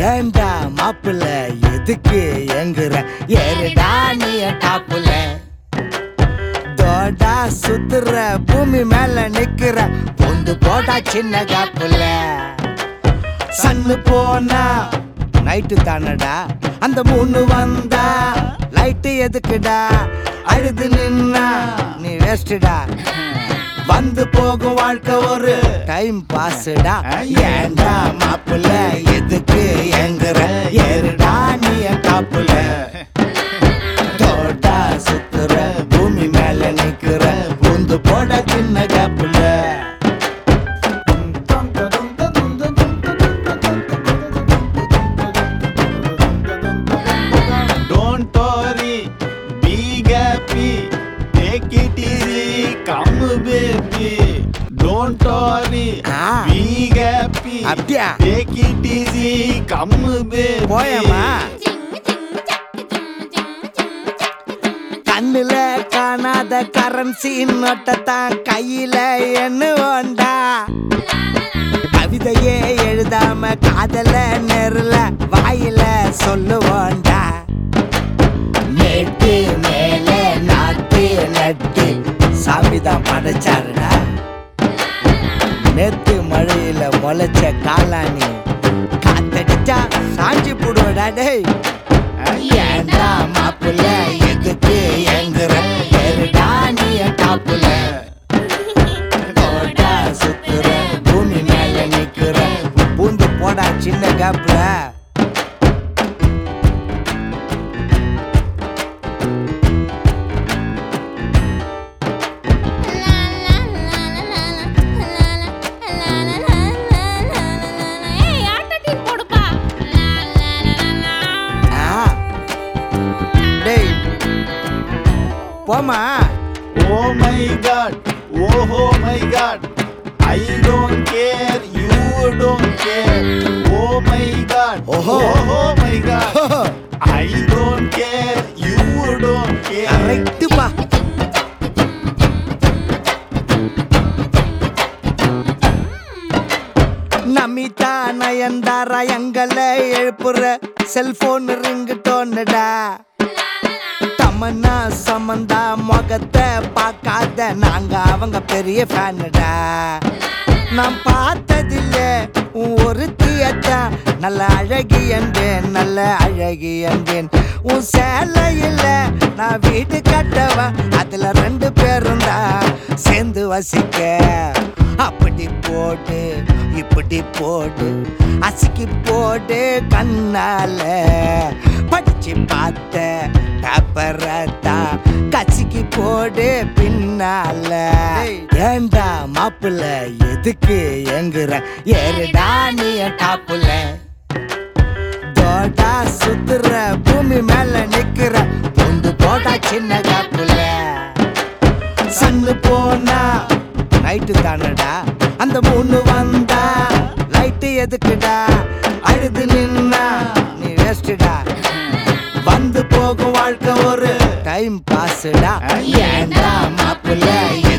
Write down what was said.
ஏண்டா மாப்பிள்ள எதுக்கு எங்குற ஏறுடா நீ டாப்புல தோடா சுத்துற பூமி மேல நிக்கிற பொந்து போடா சின்ன காப்புல சன்னு போனா நைட்டு தானடா அந்த மூணு வந்தா லைட்டு எதுக்குடா அழுது நின்னா நீ வேஸ்டுடா வந்து போகும் வாழ்க்கை ஒரு டைம் பாஸ்டா ஏண்டா மாப்பிள்ள எதுக்கு எங்குற ஏறுடா நீ என் காப்புல தோட்டா சுத்துற பூமி மேல நிக்கிற பூந்து போட சின்ன காப்புல Don't worry, be happy, take it easy, come baby. Don't worry, Ah. be happy, அப்படியா? take it easy, come baby. போயம்மா கண்ணுல காணாத கரன்சி நோட்டத்தான் கையில எண்ணுவோண்டா கவிதையே எழுதாம காதல நெருல வாயில சொல்லுவோண்டா மேட்டு மேல நாட்டு நட்டு சாமிதான் படைச்சாருடா நேத்து மழையில முளைச்ச காளானி காத்தடிச்சா சாஞ்சி போடுவடா டேய் ஏண்டா மாப்புல எதுக்கு எங்குற ஏறுடா நீ என் டாப்புல தோட்டா சுத்துற பூமி மேல நிக்கிற பூந்து போடா சின்ன கேப்ல ஏய் ஆட்ட டீம் போடுப்பா ஆ. டேய் போமா Oh my god, oh, oh my god, I don't care, you don't care. Oh my god, Oho. oh, oh my god, I don't care, you don't care. கரெக்டுப்பா Namitha Nayanthara எங்களை எழுப்புற செல்போன் ரிங்கு டோன்னுடா தமன்னா சமந்தா முகத்தை பார்க்காத நாங்க அவங்க பெரிய ஃபேனுடா நான் பார்த்ததில்ல உன் ஒரு தியத்தான் நல்ல அழகி என்பேன் நல்ல அழகி என்பேன் உன் சேலையில் நான் வீடு கட்டவன் அதுல ரெண்டு பேரும் தான் சேர்ந்து வசிக்க அப்படி போடு இப்படி போடு அசிக்கி போடு கண்ணால படிச்சு பார்த்த பேப்பரத்தா கசிக்கி போடு பின்னால ஏண்டா மாப்பிள்ள எதுக்கு எங்குற ஏறுடா நீ என் டாப்புல தோட்டா சுத்துற பூமி மேல நிக்கிற பொந்து போட்டா சின்ன காப்புல சன்னு போனா நைட்டு தானடா அந்த மூணு வந்தா லைட்டு எதுக்குடா அழுது நின்னா நீ வேஸ்டுடா வந்து போகும் வாழ்க்கை ஒரு டைம் பாஸ்டா ஏண்டா மாப்பிள்ள